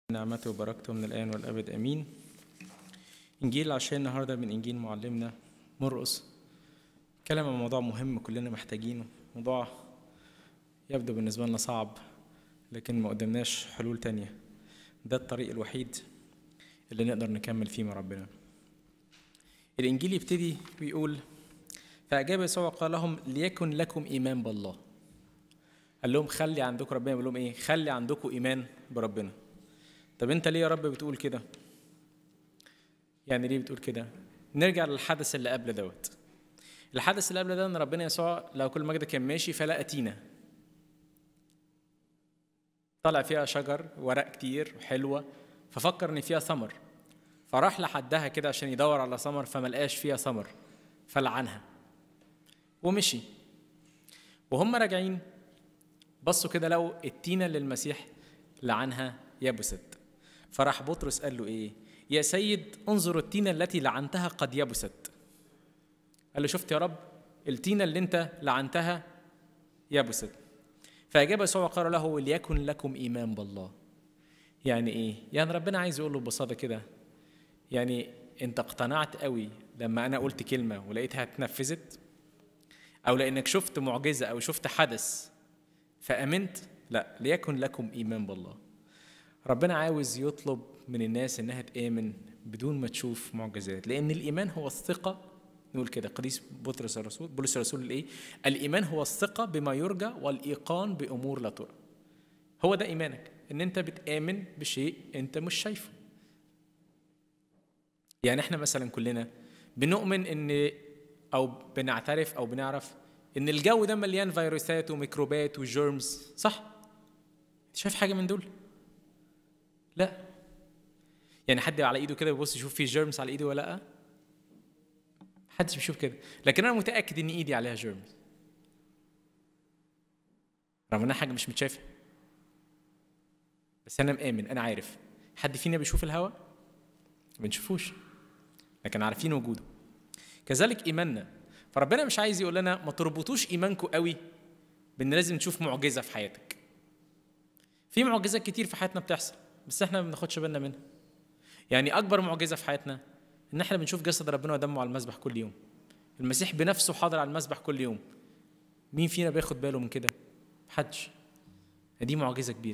نعمته وبركته من الآن والأبد آمين إنجيل عشان النهاردة من إنجيل معلمنا مرقس كلام عن موضوع مهم كلنا محتاجينه موضوع يبدو بالنسبة لنا صعب لكن ما قدمناش حلول تانية ده الطريق الوحيد اللي نقدر نكمل فيه مع ربنا الإنجيل يبتدي ويقول فأجاب يسوع قال لهم ليكن لكم إيمان بالله قال لهم خلي عندكم ربنا بيقول لهم إيه خلي عندكم إيمان بربنا طب أنت ليه يا رب بتقول كده يعني ليه بتقول كده نرجع للحدث اللي قبل دوت الحدث اللي قبل ده ان ربنا يسوع لو كل مجد كان ماشي فلقى تينه طلع فيها شجر ورق كتير وحلوه ففكر ان فيها ثمر فراح لحدها كده عشان يدور على ثمر فملقاش فيها ثمر فلعنها ومشي وهم راجعين بصوا كده لقوا التينه اللي المسيح لعنها يبست فراح بطرس قال له ايه يا سيد انظر التينه التي لعنتها قد يبست قال له شفت يا رب التينه اللي انت لعنتها يبست فاجاب يسوع وقال له ليكن لكم ايمان بالله يعني ايه يعني ربنا عايز يقول له ببساطه كده يعني انت اقتنعت قوي لما انا قلت كلمه ولقيتها اتنفذت او لانك شفت معجزه او شفت حدث فامنت لا ليكن لكم ايمان بالله ربنا عاوز يطلب من الناس انها تامن بدون ما تشوف معجزات لان الايمان هو الثقه نقول كده قديس بطرس الرسول بولس الرسول الايه الايمان هو الثقه بما يرجى والايقان بامور لا ترى هو ده ايمانك ان انت بتامن بشيء انت مش شايفه يعني احنا مثلا كلنا بنؤمن ان او بنعترف او بنعرف ان الجو ده مليان فيروسات وميكروبات وجيرمز صح شايف حاجه من دول لا يعني حد على ايده كده بيبص يشوف فيه جيرمز على ايده ولا لا محدش بيشوف كده لكن انا متاكد ان ايدي عليها جيرمز رغم انها حاجه مش متشافه بس انا مآمن انا عارف حد فينا بيشوف الهواء ما بنشوفوش لكن عارفين وجوده كذلك ايماننا فربنا مش عايز يقول لنا ما تربطوش ايمانكم قوي بان لازم تشوف معجزه في حياتك في معجزات كتير في حياتنا بتحصل بس احنا ما بناخدش بالنا منها يعني اكبر معجزه في حياتنا ان احنا بنشوف جسد ربنا ودمه على المذبح كل يوم المسيح بنفسه حاضر على المذبح كل يوم مين فينا بياخد باله من كده محدش دي معجزه كبيره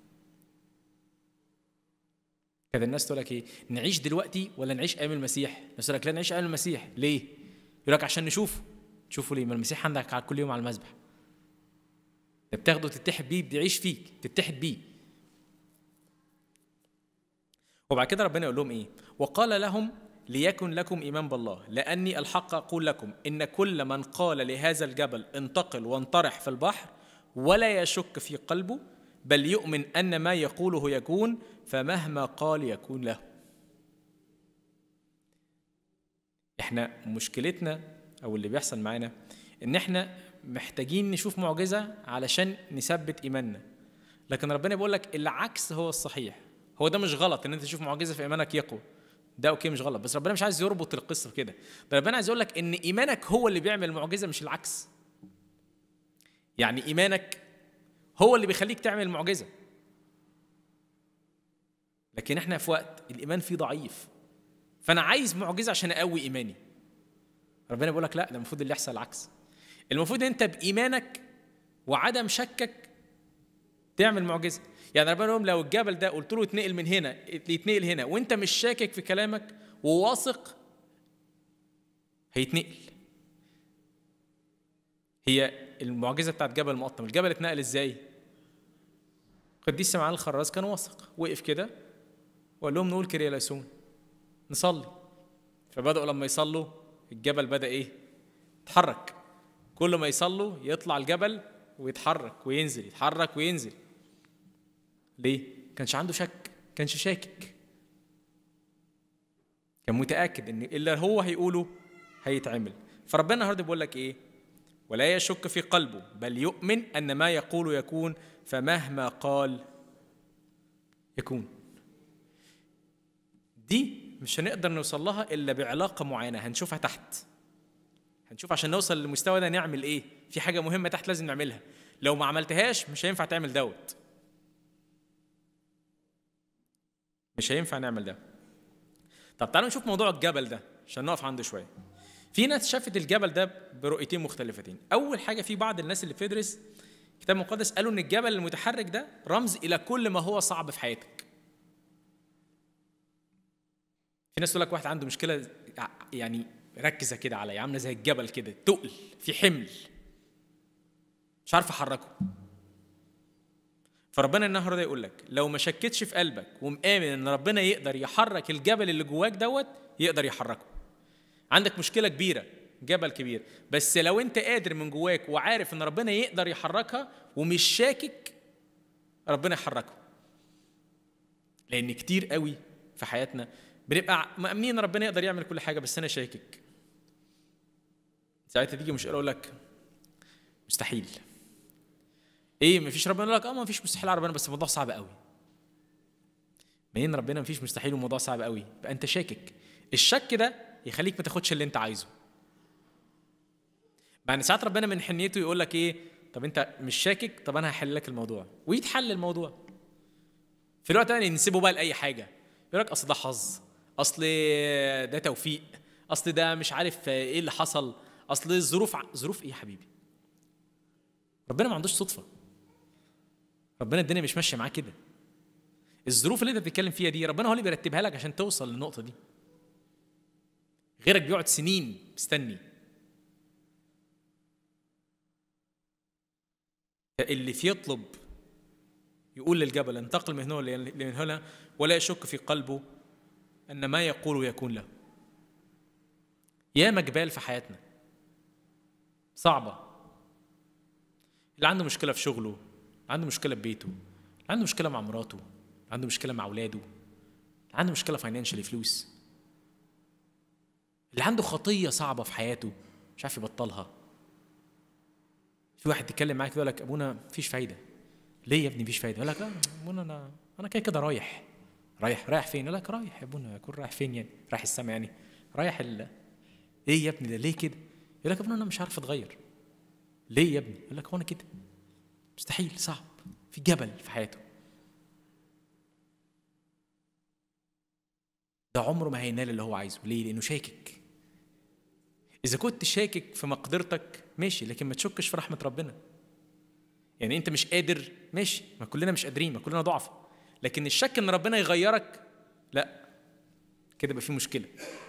كده الناس تقول لك ايه نعيش دلوقتي ولا نعيش ايام المسيح الناس تقول لك لا نعيش ايام المسيح ليه يقول لك عشان نشوفه تشوفه ليه ما المسيح عندك على كل يوم على المذبح ده بتاخده تتحد بيه بيعيش فيك تتحد بيه وبعد كده ربنا يقول لهم ايه وقال لهم ليكن لكم ايمان بالله لاني الحق اقول لكم ان كل من قال لهذا الجبل انتقل وانطرح في البحر ولا يشك في قلبه بل يؤمن ان ما يقوله يكون فمهما قال يكون له احنا مشكلتنا او اللي بيحصل معانا ان احنا محتاجين نشوف معجزه علشان نثبت ايماننا لكن ربنا بيقول لك العكس هو الصحيح هو ده مش غلط ان انت تشوف معجزه في ايمانك يقوى ده اوكي مش غلط بس ربنا مش عايز يربط القصه كده ده ربنا عايز يقول لك ان ايمانك هو اللي بيعمل المعجزه مش العكس يعني ايمانك هو اللي بيخليك تعمل المعجزه لكن احنا في وقت الايمان فيه ضعيف فانا عايز معجزه عشان اقوي ايماني ربنا بيقول لك لا ده المفروض اللي يحصل العكس المفروض انت بايمانك وعدم شكك تعمل معجزه يعني ربنا يقول لو الجبل ده قلت له اتنقل من هنا يتنقل هنا وانت مش شاكك في كلامك وواثق هيتنقل هي المعجزه بتاعت جبل مقطم الجبل اتنقل ازاي قديس سمعان الخراز كان واثق وقف كده وقال لهم نقول كرياليسون نصلي فبداوا لما يصلوا الجبل بدا ايه يتحرك كل ما يصلوا يطلع الجبل ويتحرك وينزل يتحرك وينزل ليه؟ كانش عنده شك كانش شاكك كان متأكد إن اللي هو هيقوله هيتعمل فربنا النهارده بيقول لك إيه؟ ولا يشك في قلبه بل يؤمن أن ما يقول يكون فمهما قال يكون دي مش هنقدر نوصل لها إلا بعلاقة معينة هنشوفها تحت هنشوف عشان نوصل للمستوى ده نعمل إيه في حاجة مهمة تحت لازم نعملها لو ما عملتهاش مش هينفع تعمل دوت مش هينفع نعمل ده طب تعالوا نشوف موضوع الجبل ده عشان نقف عنده شويه في ناس شافت الجبل ده برؤيتين مختلفتين اول حاجه في بعض الناس اللي بتدرس الكتاب المقدس قالوا ان الجبل المتحرك ده رمز الى كل ما هو صعب في حياتك في ناس تقول لك واحد عنده مشكله يعني ركزه كده عليا عامله زي الجبل كده تقل في حمل مش عارف احركه فربنا النهارده يقول لك لو ما شكتش في قلبك ومآمن ان ربنا يقدر يحرك الجبل اللي جواك دوت يقدر يحركه عندك مشكله كبيره جبل كبير بس لو انت قادر من جواك وعارف ان ربنا يقدر يحركها ومش شاكك ربنا يحركه لان كتير قوي في حياتنا بنبقى مأمنين ربنا يقدر يعمل كل حاجه بس انا شاكك ساعتها تيجي مشكله اقول لك مستحيل ايه مفيش ربنا يقول لك اه ما فيش مستحيل على ربنا بس الموضوع صعب قوي منين ربنا مفيش مستحيل والموضوع صعب قوي يبقى انت شاكك الشك ده يخليك ما تاخدش اللي انت عايزه يعني ساعات ربنا من حنيته يقول لك ايه طب انت مش شاكك طب انا هحل لك الموضوع ويتحل الموضوع في الوقت ده نسيبه بقى لاي حاجه يقول لك اصل ده حظ اصل ده توفيق اصل ده مش عارف ايه اللي حصل اصل الظروف ع... ظروف ايه يا حبيبي ربنا ما عندوش صدفه ربنا الدنيا مش ماشيه معاه كده الظروف اللي انت بتتكلم فيها دي ربنا هو اللي بيرتبها لك عشان توصل للنقطه دي غيرك بيقعد سنين مستني اللي في يطلب يقول للجبل انتقل من هنا لمن هنا ولا يشك في قلبه ان ما يقول يكون له ياما جبال في حياتنا صعبه اللي عنده مشكله في شغله اللي عنده مشكله في بيته اللي عنده مشكله مع مراته اللي عنده مشكله مع اولاده اللي عنده مشكله فاينانشالي فلوس اللي عنده خطيه صعبه في حياته مش عارف يبطلها في واحد يتكلم معاك يقول لك ابونا مفيش فايده ليه يا ابني مفيش فايده يقول لك لا ابونا انا انا كده كده رايح رايح رايح فين يقول لك رايح يا ابونا اكون رايح فين يعني رايح السما يعني رايح ال ايه يا ابني ده ليه كده يقول لك ابونا انا مش عارف اتغير ليه يا ابني يقول لك هو انا كده مستحيل صعب في جبل في حياته ده عمره ما هينال اللي هو عايزه ليه لانه شاكك إذا كنت شاكك في مقدرتك ماشي لكن ما تشكش في رحمة ربنا. يعني أنت مش قادر ماشي ما كلنا مش قادرين ما كلنا ضعف لكن الشك إن ربنا يغيرك لا كده يبقى في مشكلة.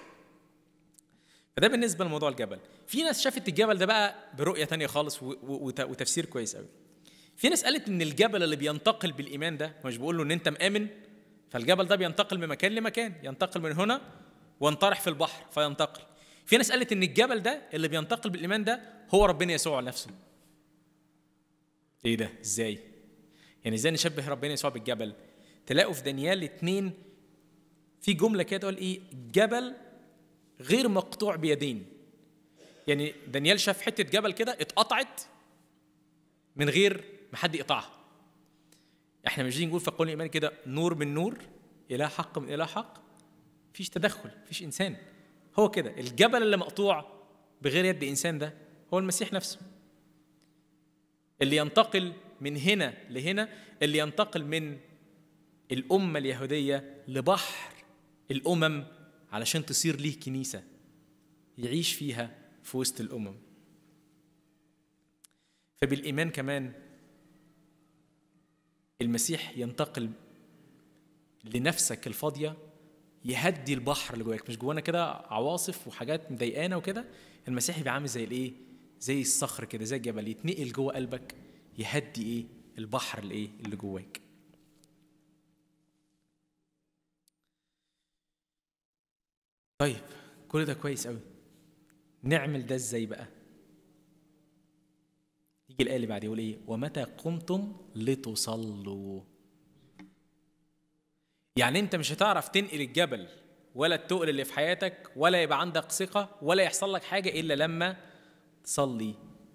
فده بالنسبة لموضوع الجبل. في ناس شافت الجبل ده بقى برؤية تانية خالص وتفسير كويس قوي. في ناس قالت إن الجبل اللي بينتقل بالإيمان ده مش بيقول له إن أنت مآمن فالجبل ده بينتقل من مكان لمكان ينتقل من هنا وانطرح في البحر فينتقل في ناس قالت ان الجبل ده اللي بينتقل بالايمان ده هو ربنا يسوع نفسه ايه ده ازاي يعني ازاي نشبه ربنا يسوع بالجبل تلاقوا في دانيال اتنين في جمله كده تقول ايه جبل غير مقطوع بيدين يعني دانيال شاف حته جبل كده اتقطعت من غير ما حد يقطعها احنا مش نقول في قول الايمان كده نور من نور اله حق من اله حق مفيش تدخل مفيش انسان هو كده الجبل اللي مقطوع بغير يد انسان ده هو المسيح نفسه اللي ينتقل من هنا لهنا اللي ينتقل من الأمة اليهودية لبحر الأمم علشان تصير ليه كنيسة يعيش فيها في وسط الأمم فبالإيمان كمان المسيح ينتقل لنفسك الفاضية يهدي البحر اللي جواك مش جوانا كده عواصف وحاجات مضايقانا وكده المسيح يبقى عامل زي الايه زي الصخر كده زي الجبل يتنقل جوه قلبك يهدي ايه البحر الايه اللي جواك طيب كل ده كويس قوي نعمل ده ازاي بقى يجي الايه اللي بعد يقول ايه ومتى قمتم لتصلوا يعني انت مش هتعرف تنقل الجبل ولا التقل اللي في حياتك ولا يبقى عندك ثقة ولا يحصل لك حاجة إلا لما تصلي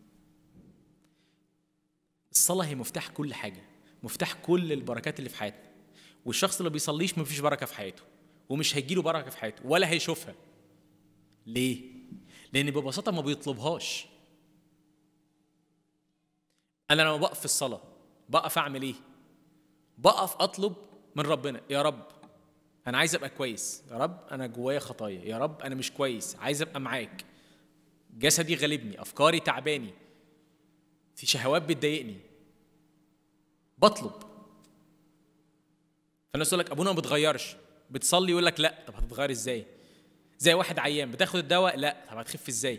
الصلاة هي مفتاح كل حاجة مفتاح كل البركات اللي في حياتنا والشخص اللي بيصليش مفيش بركة في حياته ومش هيجيله بركة في حياته ولا هيشوفها ليه؟ لأن ببساطة ما بيطلبهاش أنا لما بقف في الصلاة بقف أعمل إيه؟ بقف أطلب من ربنا يا رب انا عايز ابقى كويس يا رب انا جوايا خطايا يا رب انا مش كويس عايز ابقى معاك جسدي غالبني افكاري تعباني في شهوات بتضايقني بطلب فالناس تقول لك ابونا ما بتغيرش بتصلي يقول لك لا طب هتتغير ازاي زي واحد عيان بتاخد الدواء لا طب هتخف ازاي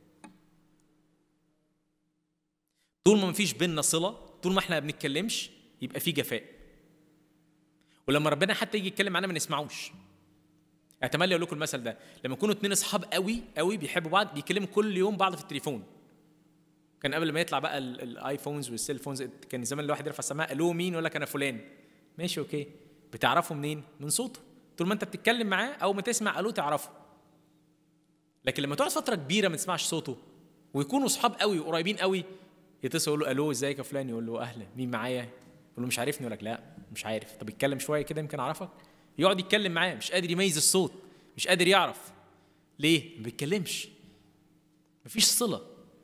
طول ما مفيش بيننا صله طول ما احنا ما بنتكلمش يبقى في جفاء ولما ربنا حتى يجي يتكلم معانا ما نسمعوش احتمال اقول لكم المثل ده لما يكونوا اتنين اصحاب قوي قوي بيحبوا بعض بيكلموا كل يوم بعض في التليفون كان قبل ما يطلع بقى ال- الايفونز والسيل فونز كان زمان الواحد يرفع السماعه الو مين يقول لك انا فلان ماشي اوكي بتعرفه منين من صوته طول ما انت بتتكلم معاه او ما تسمع الو تعرفه لكن لما تقعد فتره كبيره ما تسمعش صوته ويكونوا اصحاب قوي وقريبين قوي يتصل يقول له الو ازيك يا فلان يقول له اهلا مين معايا يقول له مش عارفني يقول لك لا مش عارف طب اتكلم شويه كده يمكن اعرفك يقعد يتكلم معاه مش قادر يميز الصوت مش قادر يعرف ليه ما بيتكلمش مفيش صله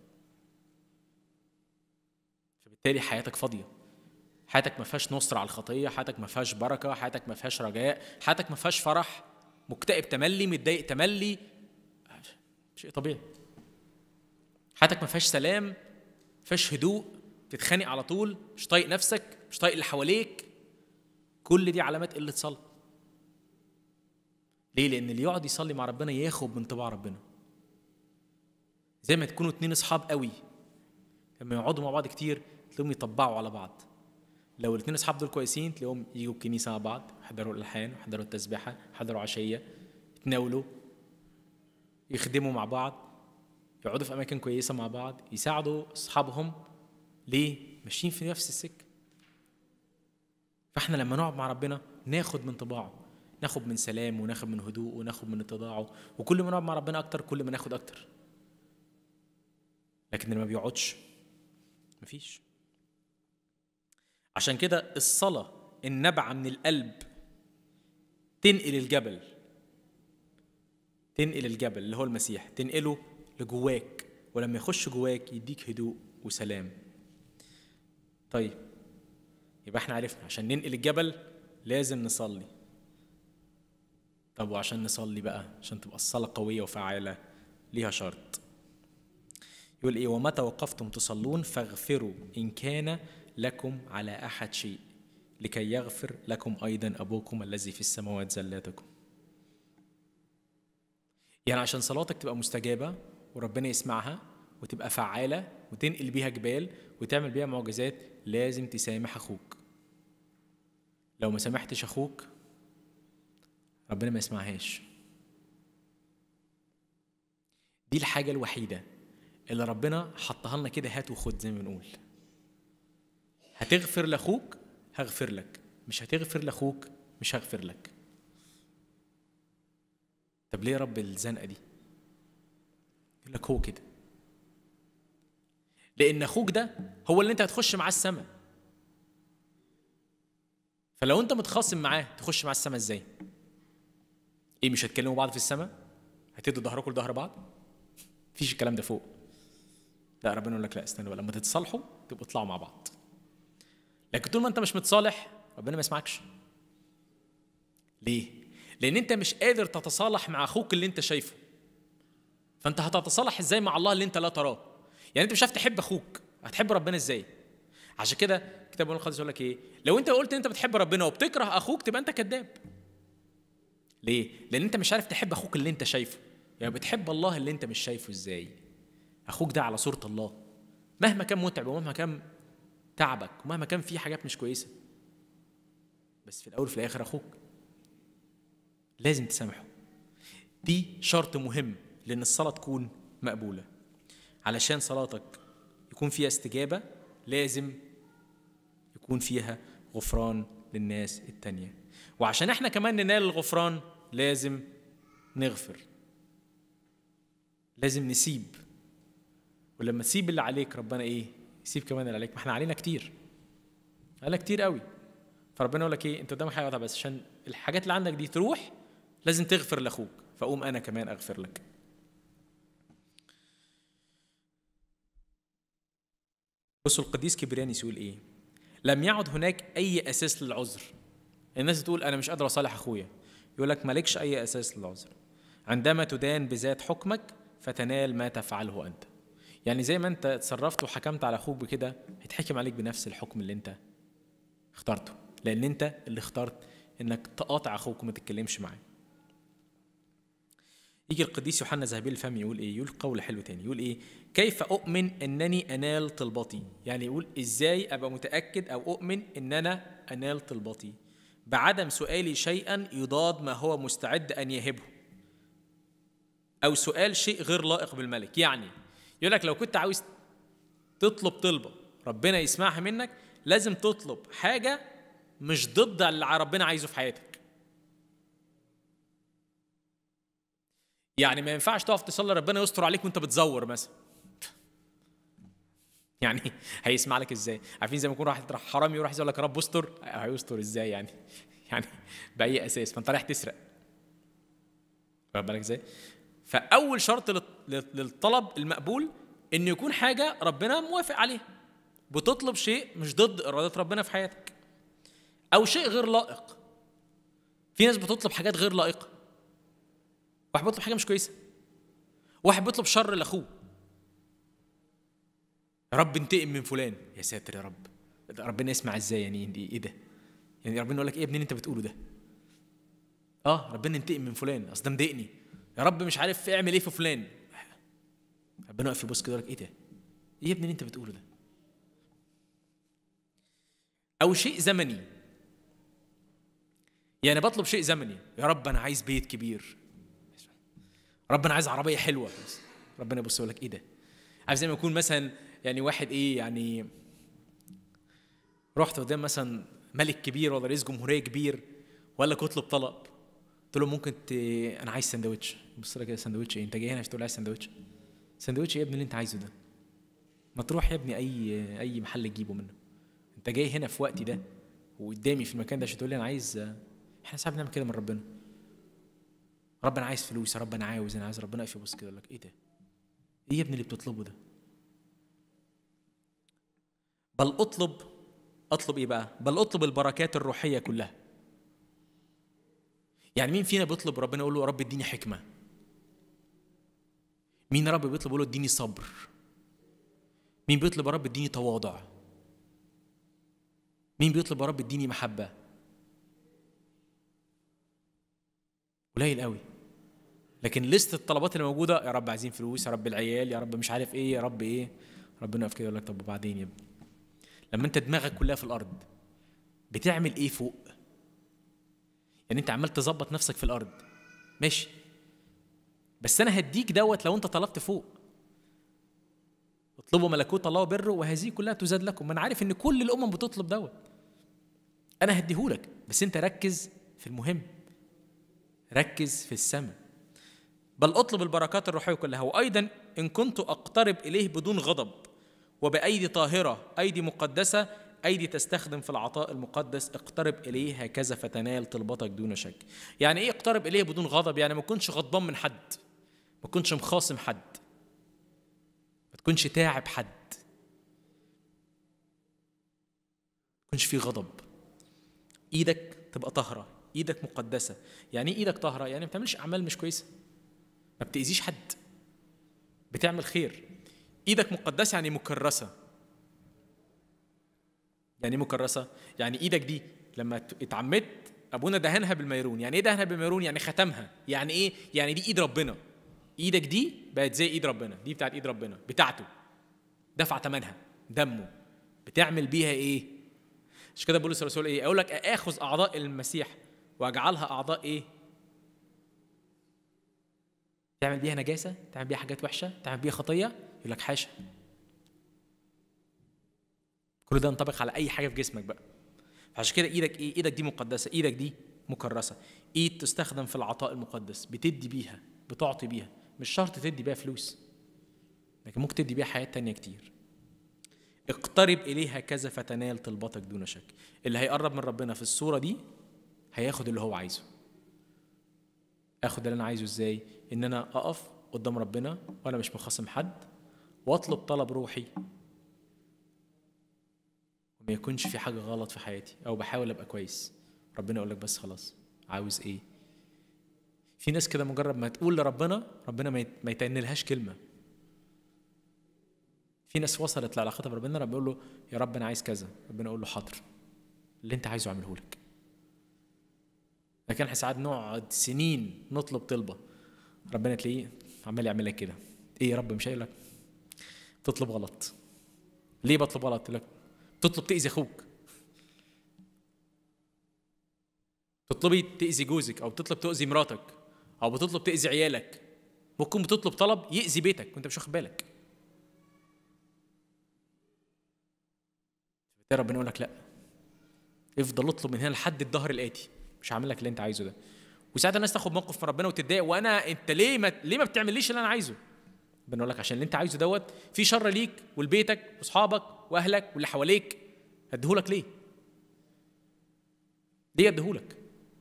فبالتالي حياتك فاضيه حياتك ما فيهاش نصر على الخطيه حياتك ما فيهاش بركه حياتك ما فيهاش رجاء حياتك ما فيهاش فرح مكتئب تملي متضايق تملي شيء طبيعي حياتك ما فيهاش سلام ما فيهاش هدوء تتخانق على طول مش طايق نفسك مش طايق اللي حواليك كل دي علامات قله صلاه ليه لان اللي يقعد يصلي مع ربنا ياخد من طباع ربنا زي ما تكونوا اتنين اصحاب قوي لما يقعدوا مع بعض كتير تلاقيهم يطبعوا على بعض لو الاثنين اصحاب دول كويسين تلاقيهم يجوا الكنيسه مع بعض يحضروا الالحان يحضروا التسبيحه يحضروا عشيه يتناولوا يخدموا مع بعض يقعدوا في اماكن كويسه مع بعض يساعدوا اصحابهم ليه ماشيين في نفس السكه فاحنا لما نقعد مع ربنا ناخد من طباعه ناخد من سلام وناخد من هدوء وناخد من اتضاعه وكل ما نقعد مع ربنا اكتر كل ما ناخد اكتر لكن اللي ما بيقعدش مفيش عشان كده الصلاة النبعة من القلب تنقل الجبل تنقل الجبل اللي هو المسيح تنقله لجواك ولما يخش جواك يديك هدوء وسلام طيب يبقى احنا عرفنا عشان ننقل الجبل لازم نصلي طب وعشان نصلي بقى عشان تبقى الصلاة قوية وفعالة ليها شرط يقول ايه ومتى وقفتم تصلون فاغفروا ان كان لكم على احد شيء لكي يغفر لكم ايضا ابوكم الذي في السماوات زلاتكم يعني عشان صلاتك تبقى مستجابه وربنا يسمعها وتبقى فعاله وتنقل بيها جبال وتعمل بيها معجزات لازم تسامح اخوك لو ما سامحتش اخوك ربنا ما يسمعهاش دي الحاجه الوحيده اللي ربنا حطها لنا كده هات وخد زي ما بنقول هتغفر لاخوك هغفر لك مش هتغفر لاخوك مش هغفر لك طب ليه يا رب الزنقه دي يقول لك هو كده لان اخوك ده هو اللي انت هتخش معاه السماء فلو انت متخاصم معاه تخش معاه السماء ازاي ايه مش هتكلموا بعض في السماء هتدوا ظهركم لظهر بعض مفيش الكلام ده فوق لا ربنا يقول لك لا استنوا لما تتصالحوا تبقوا اطلعوا مع بعض لكن طول ما انت مش متصالح ربنا ما يسمعكش ليه لان انت مش قادر تتصالح مع اخوك اللي انت شايفه فانت هتتصالح ازاي مع الله اللي انت لا تراه يعني انت مش عارف تحب اخوك هتحب ربنا ازاي عشان كده كتاب المقدس يقول لك ايه لو انت قلت انت بتحب ربنا وبتكره اخوك تبقى انت كذاب ليه لان انت مش عارف تحب اخوك اللي انت شايفه يعني بتحب الله اللي انت مش شايفه ازاي اخوك ده على صورة الله مهما كان متعب ومهما كان تعبك ومهما كان في حاجات مش كويسة بس في الأول وفي الآخر أخوك لازم تسامحه دي شرط مهم لأن الصلاة تكون مقبولة علشان صلاتك يكون فيها استجابة لازم يكون فيها غفران للناس التانية وعشان احنا كمان ننال الغفران لازم نغفر لازم نسيب ولما تسيب اللي عليك ربنا ايه يسيب كمان اللي عليك ما احنا علينا كتير علينا كتير قوي فربنا يقول لك ايه انت قدامك حاجه واحده بس عشان الحاجات اللي عندك دي تروح لازم تغفر لاخوك فاقوم انا كمان اغفر لك بصوا القديس كبريانيس يقول ايه لم يعد هناك اي اساس للعذر الناس تقول انا مش قادر اصالح اخويا يقول لك مالكش اي اساس للعذر عندما تدان بذات حكمك فتنال ما تفعله انت يعني زي ما انت اتصرفت وحكمت على اخوك بكده هيتحكم عليك بنفس الحكم اللي انت اخترته لان انت اللي اخترت انك تقاطع اخوك وما تتكلمش معاه يجي القديس يوحنا ذهبي الفم يقول ايه يقول قول حلو تاني يقول ايه كيف اؤمن انني انال طلبتي يعني يقول ازاي ابقى متاكد او اؤمن ان انا انال طلبتي بعدم سؤالي شيئا يضاد ما هو مستعد ان يهبه او سؤال شيء غير لائق بالملك يعني يقول لك لو كنت عاوز تطلب طلبه ربنا يسمعها منك لازم تطلب حاجه مش ضد اللي ربنا عايزه في حياتك يعني ما ينفعش تقف تصلي ربنا يستر عليك وانت بتزور مثلا يعني هيسمع لك ازاي عارفين زي ما يكون واحد راح حرامي يروح يقول لك يا رب استر هيستر ازاي يعني يعني باي اساس فانت رايح تسرق واخد بالك ازاي فاول شرط لل- للطلب المقبول ان يكون حاجه ربنا موافق عليها بتطلب شيء مش ضد اراده ربنا في حياتك او شيء غير لائق في ناس بتطلب حاجات غير لائقه واحد بيطلب حاجه مش كويسه واحد بيطلب شر لاخوه يا رب انتقم من فلان يا ساتر يا رب ده ربنا يسمع ازاي يعني دي ايه ده يعني ربنا يقول لك ايه يا ابني اللي انت بتقوله ده اه ربنا ينتقم من فلان اصل ده مضايقني يا رب مش عارف اعمل ايه في فلان ربنا واقف يبص كده يقول لك ايه ده ايه يا ابني اللي انت بتقوله ده او شيء زمني يعني بطلب شيء زمني يا رب انا عايز بيت كبير رب انا عايز عربيه حلوه ربنا يبص يقول لك ايه ده عارف زي ما يكون مثلا يعني واحد ايه يعني رحت قدام مثلا ملك كبير ولا رئيس جمهوريه كبير ولا كتلب طلب قلت له ممكن ت... انا عايز سندوتش بص لك كده سندوتش ايه انت جاي هنا عشان تقول عايز سندوتش سندوتش ايه يا ابني اللي انت عايزه ده ما تروح يا ابني اي اي محل تجيبه منه انت جاي هنا في وقتي ده وقدامي في المكان ده عشان تقول لي انا عايز احنا ساعات بنعمل كده من ربنا رب انا عايز فلوس يا رب انا عاوز انا عايز ربنا يقف يبص كده يقول لك ايه ده ايه يا ابني اللي بتطلبه ده بل اطلب اطلب ايه بقى بل اطلب البركات الروحيه كلها يعني مين فينا بيطلب ربنا يقول له يا رب اديني حكمه مين يا رب بيطلب يقول له اديني صبر مين بيطلب يا رب اديني تواضع مين بيطلب يا رب اديني محبه قليل قوي لكن لست الطلبات اللي موجوده يا رب عايزين فلوس يا رب العيال يا رب مش عارف ايه يا رب ايه ربنا يقف كده يقول لك طب وبعدين يا ابني لما انت دماغك كلها في الارض بتعمل ايه فوق يعني انت عمال تظبط نفسك في الارض ماشي بس انا هديك دوت لو انت طلبت فوق اطلبوا ملكوت الله وبره وهذه كلها تزاد لكم ما انا عارف ان كل الامم بتطلب دوت انا هديهولك بس انت ركز في المهم ركز في السماء بل اطلب البركات الروحيه كلها وايضا ان كنت اقترب اليه بدون غضب وبايدي طاهره ايدي مقدسه ايدي تستخدم في العطاء المقدس اقترب اليه هكذا فتنال طلبتك دون شك يعني ايه اقترب اليه بدون غضب يعني ما تكونش غضبان من حد ما تكونش مخاصم حد ما تكونش تعب حد ما تكونش فيه غضب ايدك تبقى طاهره ايدك مقدسه يعني ايه ايدك طاهره يعني ما بتعملش اعمال مش كويسه ما بتاذيش حد بتعمل خير ايدك مقدسه يعني مكرسه يعني ايه مكرسه يعني ايدك دي لما اتعمدت ابونا دهنها بالميرون يعني ايه دهنها بالميرون يعني ختمها يعني ايه يعني دي ايد ربنا ايدك دي بقت زي ايد ربنا دي بتاعت ايد ربنا بتاعته دفع ثمنها دمه بتعمل بيها ايه مش كده بولس الرسول ايه اقول لك اخذ اعضاء المسيح واجعلها اعضاء ايه تعمل بيها نجاسه تعمل بيها حاجات وحشه تعمل بيها خطيه يقول لك حاشا كل ده ينطبق على اي حاجه في جسمك بقى فعشان كده ايدك ايه ايدك دي مقدسه ايدك دي مكرسه ايد تستخدم في العطاء المقدس بتدي بيها بتعطي بيها مش شرط تدي بيها فلوس لكن ممكن تدي بيها حياه تانية كتير اقترب اليها كذا فتنال طلبتك دون شك اللي هيقرب من ربنا في الصوره دي هياخد اللي هو عايزه اخد اللي انا عايزه ازاي ان انا اقف قدام ربنا وانا مش مخاصم حد واطلب طلب روحي وما يكونش في حاجه غلط في حياتي او بحاول ابقى كويس ربنا يقول لك بس خلاص عاوز ايه في ناس كده مجرد ما تقول لربنا ربنا ما يت- ما يتنلهاش كلمه في ناس وصلت لعلاقتها بربنا رب يقول له يا رب انا عايز كذا ربنا يقول له حاضر اللي انت عايزه اعمله لك لكن احنا ساعات نقعد سنين نطلب طلبه ربنا تلاقيه عمال يعمل لك كده ايه يا رب مش قايل لك تطلب غلط ليه بطلب غلط يقول لك تطلب تاذي اخوك تطلبي تاذي جوزك او بتطلب تاذي مراتك او بتطلب تاذي عيالك ممكن بتطلب طلب يأذي بيتك وانت مش واخد بالك فبالتالي ربنا يقول لك لا افضل اطلب من هنا لحد الظهر الاتي مش هعمل لك اللي انت عايزه ده وساعات الناس تاخد موقف من ربنا وتتضايق وانا انت ليه ما ليه ما بتعمليش اللي انا عايزه ربنا يقول لك عشان اللي انت عايزه دوت في شر ليك ولبيتك واصحابك واهلك واللي حواليك هديهولك ليه ليه اديهولك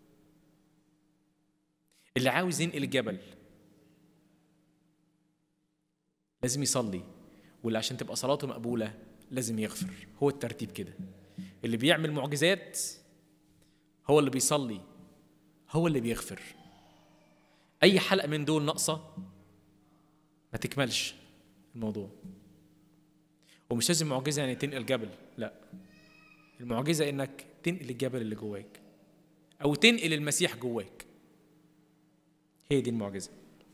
اللي عاوز ينقل الجبل لازم يصلي واللي عشان تبقى صلاته مقبولة لازم يغفر هو الترتيب كده اللي بيعمل معجزات هو اللي بيصلي هو اللي بيغفر أي حلقة من دول ناقصة ما تكملش الموضوع ومش لازم معجزة يعني تنقل جبل لا المعجزة إنك تنقل الجبل اللي جواك أو تنقل المسيح جواك هي دي المعجزة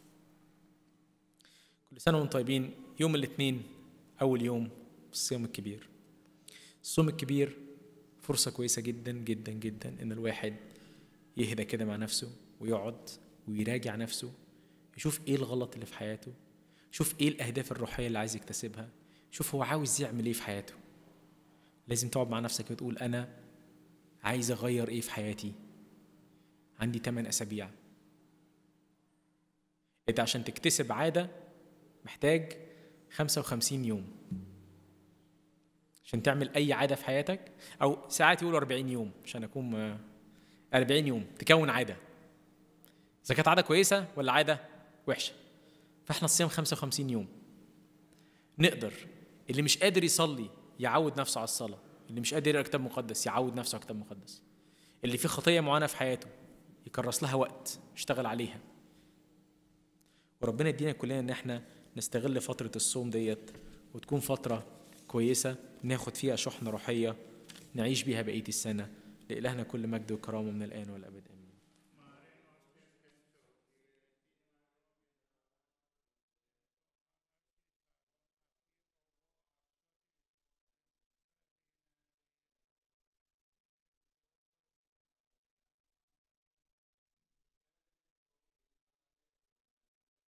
كل سنة وانتم طيبين يوم الاثنين أول يوم الصيام الكبير الصوم الكبير فرصة كويسة جدا جدا جدا إن الواحد يهدى كده مع نفسه ويقعد ويراجع نفسه يشوف إيه الغلط اللي في حياته شوف إيه الأهداف الروحية اللي عايز يكتسبها شوف هو عاوز يعمل إيه في حياته لازم تقعد مع نفسك وتقول أنا عايز أغير إيه في حياتي عندي 8 أسابيع انت عشان تكتسب عادة محتاج 55 يوم عشان تعمل أي عادة في حياتك أو ساعات يقولوا 40 يوم عشان أكون م- 40 يوم تكون عادة إذا كانت عادة كويسة ولا عادة وحشة فإحنا الصيام 55 يوم نقدر اللي مش قادر يصلي يعود نفسه على الصلاة اللي مش قادر يقرأ كتاب مقدس يعود نفسه على كتاب مقدس اللي فيه خطية معينة في حياته يكرس لها وقت يشتغل عليها وربنا يدينا كلنا ان احنا نستغل فترة الصوم ديت وتكون فترة كويسة ناخد فيها شحنة روحية نعيش بيها بقية السنة لإلهنا كل مجد وكرامة من الآن والأبد